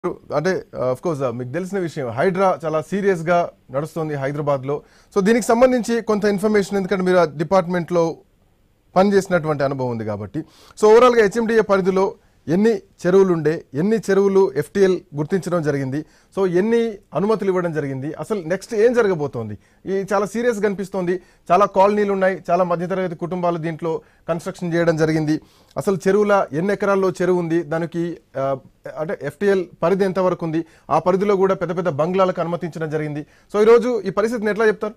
అంటే of course మీకు తెలిసిన విషయం హైడ్రా చాలా సీరియస్ గా నడుస్తుంది హైదరాబాద్ లో సో దీనికి సంబంధించి కొంత ఇన్ఫర్మేషన్ ఎందుకంటే మీరు ఆ డిపార్ట్మెంట్ లో పనిచేసినటువంటి అనుభవం ఉంది కాబట్టి సో ఓవరాల్ గా హెచ్ఎండిఏ పరిధిలో ఎన్ని చెరువులు ఉండే ఎన్ని చెరువులు ఎఫ్టిఎల్ గుర్తించడం జరిగింది సో ఎన్ని అనుమతులు ఇవ్వడం జరిగింది అసలు నెక్స్ట్ ఏం జరగబోతోంది ఈ చాలా సీరియస్ గా అనిపిస్తోంది చాలా కాలనీలు ఉన్నాయి చాలా మధ్యతరగతి కుటుంబాలు దీంట్లో కన్స్ట్రక్షన్ చేయడం జరిగింది అసలు చెరువుల ఎన్ని ఎకరాల్లో చెరువు ఉంది దానికి ఆ, అంటే ఎఫ్టిఎల్ పరిధి ఎంత వరకు ఉంది ఆ పరిధిలో కూడా పెద్ద పెద్ద బంగ్లాలకు అనుమతించడం జరిగింది సో ఈ రోజు ఈ పరిస్థితిని ఎట్లా చెప్తారు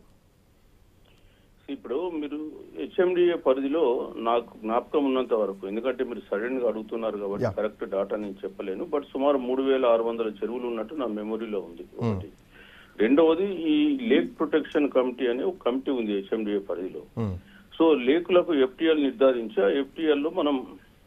ఇప్పుడు మీరు హెచ్ఎండిఏ పరిధిలో నాకు జ్ఞాపకం ఉన్నంత వరకు ఎందుకంటే మీరు సడన్ గా అడుగుతున్నారు కాబట్టి Yeah. కరెక్ట్ డాటా నేను చెప్పలేను బట్ సుమారు మూడు వేల ఆరు వందల చెరువులు ఉన్నట్టు నా మెమొరీలో ఉంది ఒకటి రెండవది ఈ లేక్ ప్రొటెక్షన్ కమిటీ అనే ఒక కమిటీ ఉంది హెచ్ఎండిఏ పరిధిలో ఉమ్, సో లేకులకు ఎఫ్టిఎల్ నిర్ధారించి ఆ ఎఫ్టిఎల్ లో మనం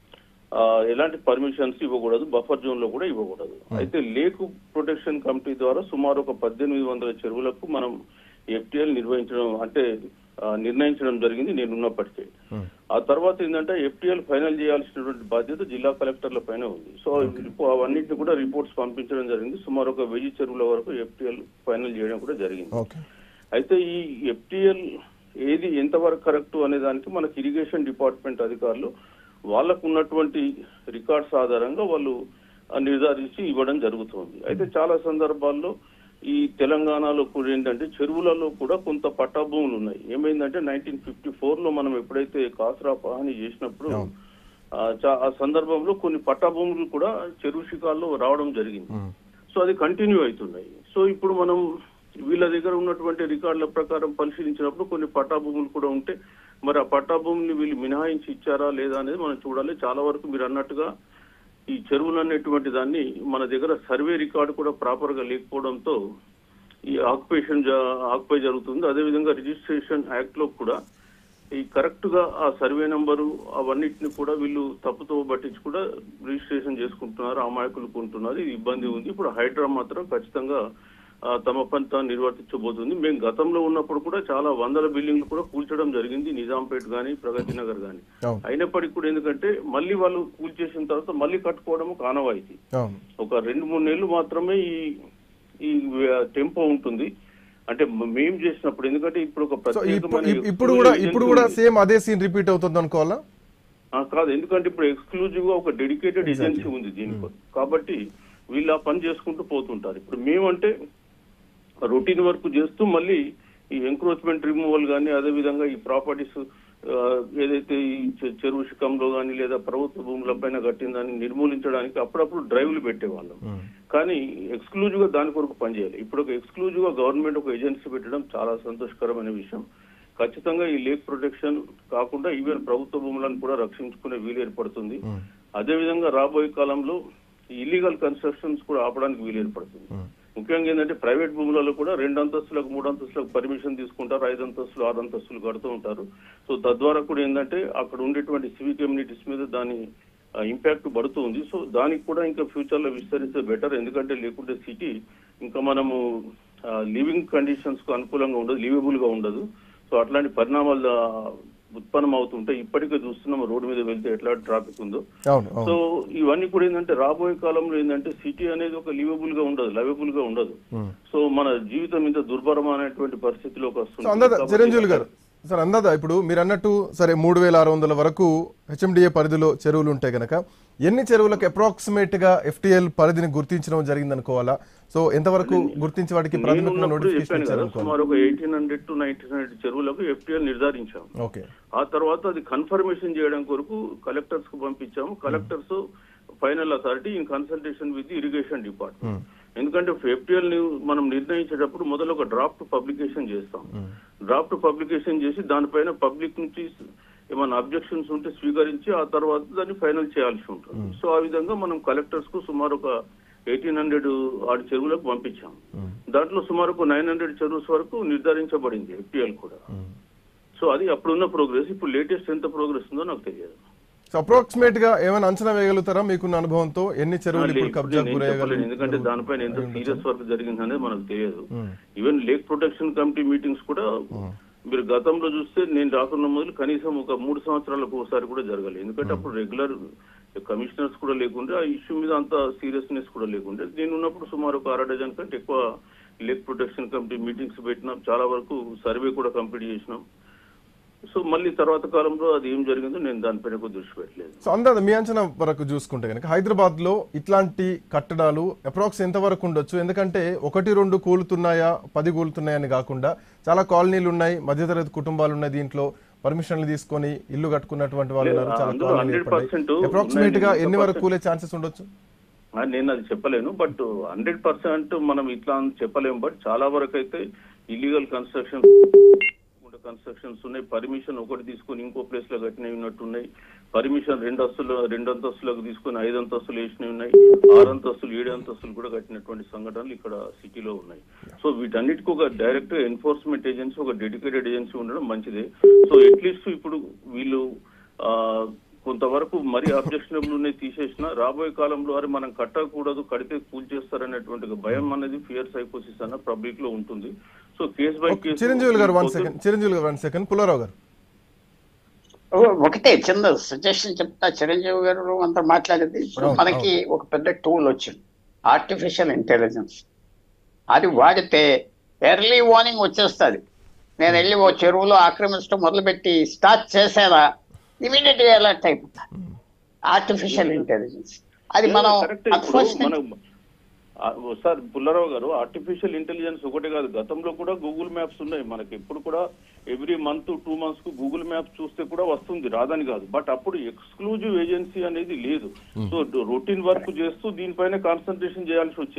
ఆ, ఎలాంటి పర్మిషన్స్ ఇవ్వకూడదు బఫర్ జోన్ లో కూడా ఇవ్వకూడదు అయితే లేక్ ప్రొటెక్షన్ కమిటీ ద్వారా సుమారు ఒక పద్దెనిమిది వందల చెరువులకు మనం ఎఫ్టిఎల్ నిర్వహించడం అంటే ఆ, నిర్ణయించడం జరిగింది నేను ఉన్నప్పటికీ ఉమ్, ఆ తర్వాత ఏంటంటే ఎఫ్టిఎల్ ఫైనల్ చేయాల్సినటువంటి బాధ్యత జిల్లా కలెక్టర్ల పైన ఉంది సో రిపో- అవన్నిటిని కూడా రిపోర్ట్స్ పంపించడం జరిగింది సుమారు ఒక వెయ్యి చెరువుల వరకు ఎఫ్టిఎల్ ఫైనల్ చేయడం కూడా జరిగింది ఓకే అయితే ఈ ఎఫ్టిఎల్ ఏది ఎంతవరకు కరెక్ట్ అనే దానికి మనకి ఇరిగేషన్ డిపార్ట్మెంట్ అధికారులు వాళ్ళకు ఉన్నటువంటి రికార్డ్స్ ఆధారంగా వాళ్ళు ఆ, నిర్ధారించి ఇవ్వడం జరుగుతుంది అయితే చాలా సందర్భాల్లో ఈ తెలంగాణలో కూడా ఏంటంటే చెరువులలో కూడా కొంత పట్టా భూములు ఉన్నాయి ఏమైందంటే నైన్టీన్ ఫిఫ్టీ ఫోర్ లో మనం ఎప్పుడైతే కాసరా పహాని చేసినప్పుడు అవును. ఆ, చా- ఆ సందర్భంలో కొన్ని పట్టా భూములు కూడా చెరువు శిఖాల్లో రావడం జరిగింది ఉమ్, సో అది కంటిన్యూ అవుతున్నాయి సో ఇప్పుడు మనం వీళ్ళ దగ్గర ఉన్నటువంటి రికార్డుల ప్రకారం పరిశీలించినప్పుడు కొన్ని పట్టా భూములు కూడా ఉంటే మరి ఆ పట్టా భూముల్ని వీళ్ళు మినహాయించి ఇచ్చారా లేదా అనేది మనం చూడాలి చాలా వరకు మీరు అన్నట్టుగా ఈ చెరువులు అనేటువంటి దాన్ని మన దగ్గర సర్వే రికార్డు కూడా ప్రాపర్ గా లేకపోవడంతో ఈ ఆక్యుపేషన్ ఆక్యుపై జరుగుతుంది అదేవిధంగా రిజిస్ట్రేషన్ యాక్ట్ లో కూడా ఈ కరెక్ట్ గా ఆ సర్వే నంబరు అవన్నిటిని కూడా వీళ్ళు తప్పుతో పట్టించి కూడా రిజిస్ట్రేషన్ చేసుకుంటున్నారు అమాయకులు కొంటున్నారు ఇది ఇబ్బంది ఉంది ఇప్పుడు హైడ్రా మాత్రం ఖచ్చితంగా ఆ, తమ పని తాను నిర్వర్తించబోతుంది మేము గతంలో ఉన్నప్పుడు కూడా చాలా వందల బిల్డింగ్లు కూడా కూల్చడం జరిగింది నిజాంపేట్ గానీ ప్రగతి నగర్ గానీ అవును అయినప్పటికీ కూడా ఎందుకంటే మళ్ళీ వాళ్ళు కూల్చేసిన తర్వాత మళ్ళీ కట్టుకోవడం కానవాయితీ అవును ఒక రెండు మూడు నెలలు మాత్రమే ఈ ఈ టెంపో ఉంటుంది అంటే మేము చేసినప్పుడు ఎందుకంటే ఇప్పుడు ఒక సో ఇప్పుడు ప్రత్యేకమైన ఇప్పుడు కూడా exclusive ఇప్పుడు agency కూడా ఉంది. సేమ్ అదే సీన్ రిపీట్ అవుతుంది అనుకోవాలా ఆ, కాదు ఎందుకంటే ఇప్పుడు ఎక్స్క్లూజివ్ గా ఒక డెడికేటెడ్ Exactly. ఏజెన్సీ ఉంది దీనికి కాబట్టి వీళ్ళు ఆ పని చేసుకుంటూ పోతుంటారు ఇప్పుడు మేమంటే రొటీన్ వర్క్ చేస్తూ మళ్ళీ ఈ ఎంక్రోచ్మెంట్ రిమూవల్ కానీ అదే విధంగా ఈ ప్రాపర్టీస్ ఏదైతే ఈ చె- చెరువు శిఖంలో కానీ లేదా ప్రభుత్వ భూముల పైన కట్టిన దాన్ని నిర్మూలించడానికి అప్పుడప్పుడు డ్రైవ్లు పెట్టేవాళ్ళం ఉమ్, కానీ ఎక్స్క్లూజివ్ గా దాని కొరకు పనిచేయాలి ఇప్పుడు ఒక ఎక్స్క్లూజివ్ గా గవర్నమెంట్ ఒక ఏజెన్సీ పెట్టడం చాలా సంతోషకరమైన విషయం ఖచ్చితంగా ఈ లేక్ ప్రొటెక్షన్ కాకుండా ఈవెన్ ప్రభుత్వ భూములను కూడా రక్షించుకునే వీలు ఏర్పడుతుంది ఉమ్, అదేవిధంగా రాబోయే కాలంలో ఇల్లీగల్ కన్స్ట్రక్షన్స్ కూడా ఆపడానికి వీలు ఏర్పడుతుంది ఉమ్. ముఖ్యంగా ఏంటంటే ప్రైవేట్ భూములలో కూడా రెండు అంతస్తులకు మూడు అంతస్తులకు పర్మిషన్ తీసుకుంటారు ఐదు అంతస్తులు ఆరు అంతస్తులు కడుతూ ఉంటారు సో తద్వారా కూడా ఏంటంటే అక్కడ ఉండేటువంటి సివిక్ కమ్యూనిటీస్ మీద దాని ఇంపాక్ట్ పడుతూ ఉంది సో దానికి కూడా ఇంకా ఫ్యూచర్ లో విస్తరిస్తే బెటర్ ఎందుకంటే లేకుంటే సిటీ ఇంకా మనము లివింగ్ కండిషన్స్ కు అనుకూలంగా ఉండదు లివబుల్ గా ఉండదు సో అట్లాంటి పరిణామాలు ఆ, ఉత్పన్నం అవుతుంటాయి ఇప్పటికే చూస్తున్నాం రోడ్డు మీద వెళ్తే ఎట్లా ట్రాఫిక్ ఉందో అవును సో అవును ఇవన్నీ కూడా ఏంటంటే రాబోయే కాలంలో ఏంటంటే సిటీ అనేది ఒక లివబుల్ గా ఉండదు లవబుల్ గా ఉండదు ఉమ్. సో మన జీవితం ఇంత దుర్భరమైనటువంటి పరిస్థితిలోకి సో వస్తుంది అందాద కాబట్టి- చిరంజీవి గారు సార్ అందాద ఇప్పుడు మీరు అన్నట్టు సరే మూడు వేల ఆరు వందల వరకు హెచ్ఎండిఏ పరిధిలో చెరువులు ఉంటాయి కనుక ఎన్ని చెరువులకు అప్రాక్సిమేట్ గా ఎఫ్టిఎల్ పరిధిని గుర్తించడం జరిగింది అనుకోవాలా సో ఎంతవరకు గుర్తించి వాటికి నేను ప్రాథమిక ఉన్నప్పుడు నోటిఫికేషన్ చెప్పాను ఇచ్చారు కదా అనుకోవాలి సుమారు ఒక eighteen hundred to nineteen hundred చెరువులకు ఎఫ్టీఎల్ నిర్ధారించాం ఓకే ఆ తర్వాత అది కన్ఫర్మేషన్ చేయడం కొరకు కలెక్టర్స్ కు పంపించాము collectors final authority in consultation with irrigation department ఎందుకంటే ఎఫ్టీఎల్ ని మనం నిర్ణయించేటప్పుడు మొదలు ఒక డ్రాఫ్ట్ పబ్లికేషన్ చేస్తాం డ్రాఫ్ట్ పబ్లికేషన్ చేసి దానిపైన పబ్లిక్ నుంచి ఏమైనా అబ్జెక్షన్స్ ఉంటే స్వీకరించి ఆ తర్వాత దాన్ని ఫైనల్ చేయాల్సి ఉంటుంది సో ఆ విధంగా మనం కలెక్టర్స్ కు సుమారు ఒక ఎయిటీన్ హండ్రెడ్ ఆరు చెరువులకు పంపించాం దాంట్లో సుమారు ఒక నైన్ హండ్రెడ్ చెరువుస్ వరకు నిర్ధారించబడింది ఎఫ్టీఎల్ కూడా సో అది అప్పుడున్న ప్రోగ్రెస్ ఇప్పుడు లేటెస్ట్ ఎంత ప్రోగ్రెస్ ఉందో నాకు తెలియదు సో అప్రాక్సిమేట్ గా ఏమైనా అంచనా వేయగలుగుతారా మీకున్న అనుభవంతో ఎన్ని చెరువులు ఇప్పుడు ఇప్పుడు కబ్జా నేను ఏం చెప్పలేను. ఎందుకంటే గురయ్యగలరు దానిపైన ఎంత సీరియస్ వర్క్ జరిగింది అనేది మనకు తెలియదు మ్మ్. Even lake protection committee meetings కూడా మీరు గతంలో చూస్తే నేను రాకున్న మొదలు కనీసం ఒక మూడు సంవత్సరాలకు ఒకసారి కూడా జరగాలి ఎందుకంటే అప్పుడు రెగ్యులర్ కమిషనర్స్ కూడా లేకుండే ఆ ఇష్యూ మీద అంత సీరియస్నెస్ కూడా లేకుండే నేను ఉన్నప్పుడు సుమారు ఒక అర డజన్ కంటే ఎక్కువ లేక్ ప్రొటెక్షన్ కమిటీ మీటింగ్స్ పెట్టినాం చాలా వరకు సర్వే కూడా కంప్లీట్ చేసినాం సో మళ్ళీ తర్వాత కాలంలో అది ఏం జరిగిందో నేను దానిపైన ఎక్కువ దృష్టి పెట్టలేదు సో అందాద మీ అంచనా వరకు చూసుకుంటే కనుక హైదరాబాద్ లో ఇట్లాంటి కట్టడాలు అప్రాక్స్ ఎంత వరకు ఉండొచ్చు ఎందుకంటే ఒకటి రెండు కూలుతున్నాయా పది కూలుతున్నాయని కాకుండా చాలా కాలనీలు ఉన్నాయి మధ్యతరగతి కుటుంబాలు ఉన్నాయి దీంట్లో పర్మిషన్లు తీసుకొని ఇల్లు కట్టుకున్నటువంటి వాళ్ళు ఉన్నారు చాలా అందులో కాలనీలు 100% అప్రాక్సిమేట్ గా ఉన్నాయి. ఎన్ని వరకు కూలే ఛాన్సెస్ ఉండొచ్చు ఆ, నేను అది చెప్పలేను బట్ హండ్రెడ్ పర్సెంట్ మనం ఇట్లా అని చెప్పలేము బట్ చాలా వరకు అయితే ఇల్లీగల్ కన్స్ట్రక్షన్ కన్స్ట్రక్షన్స్ ఉన్నాయి పర్మిషన్ ఒకటి తీసుకొని ఇంకో ప్లేస్ లో కట్టినవి ఉన్నట్టున్నాయి పర్మిషన్ రెండు అంతస్తులు రెండు అంతస్తులకు తీసుకొని ఐదు అంతస్తులు వేసినవి ఉన్నాయి ఆరు అంతస్తులు ఏడు అంతస్తులు కూడా కట్టినటువంటి సంఘటనలు ఇక్కడ సిటీలో ఉన్నాయి సో వీటన్నిటికీ ఒక డైరెక్ట్ ఎన్ఫోర్స్మెంట్ ఏజెన్సీ ఒక డెడికేటెడ్ ఏజెన్సీ ఉండడం మంచిదే సో అట్లీస్ట్ ఇప్పుడు వీళ్ళు ఆ, కొంతవరకు మరీ అబ్జెక్షనబుల్ ఉన్నాయి తీసేసిన రాబోయే కాలంలో వారు మనం కట్టకూడదు కడితే కూల్ చేస్తారనేటువంటి ఒక భయం అనేది ఫియర్ సైకోసిస్ అన్న పబ్లిక్ లో ఉంటుంది so case by case Chiranjeevi గారు వన్ సెకండ్ చిరంజీవి గారు వన్ సెకండ్ పుల్లారావు గారు ఓ- ఒకటే చిన్న సజెషన్ చెప్తా చిరంజీవి గారు అంతా మాట్లాడేది ఇప్పుడు అవును, మనకి ఒక పెద్ద టూల్ వచ్చింది ఆర్టిఫిషియల్ ఇంటెలిజెన్స్ అది వాడితే ఎర్లీ వార్నింగ్ వచ్చేస్తుంది నేను వెళ్ళి ఓ చెరువులో ఆక్రమించడం మొదలుపెట్టి స్టార్ట్ చేసేలా ఇమీడియట్ గా అలర్ట్ అయిపోతా ఆర్టిఫిషియల్ ఇంటెలిజెన్స్ అది మనం కరెక్ట్ ఇప్పుడు unfortunately- మనం ఆ, సార్ పుల్లారావు గారు ఆర్టిఫిషియల్ ఇంటెలిజెన్స్ ఒకటే కాదు గతంలో కూడా గూగుల్ మ్యాప్స్ ఉన్నాయి మనకి ఎప్పుడు కూడా ఎవ్రీ మంత్ టూ మంత్స్ కు గూగుల్ మ్యాప్స్ చూస్తే కూడా వస్తుంది రాదని కాదు బట్ అప్పుడు ఎక్స్క్లూజివ్ ఏజెన్సీ అనేది లేదు సో రొటీన్ వర్క్ చేస్తూ దీనిపైన కాన్సన్ట్రేషన్ చేయాల్సి వచ్చేది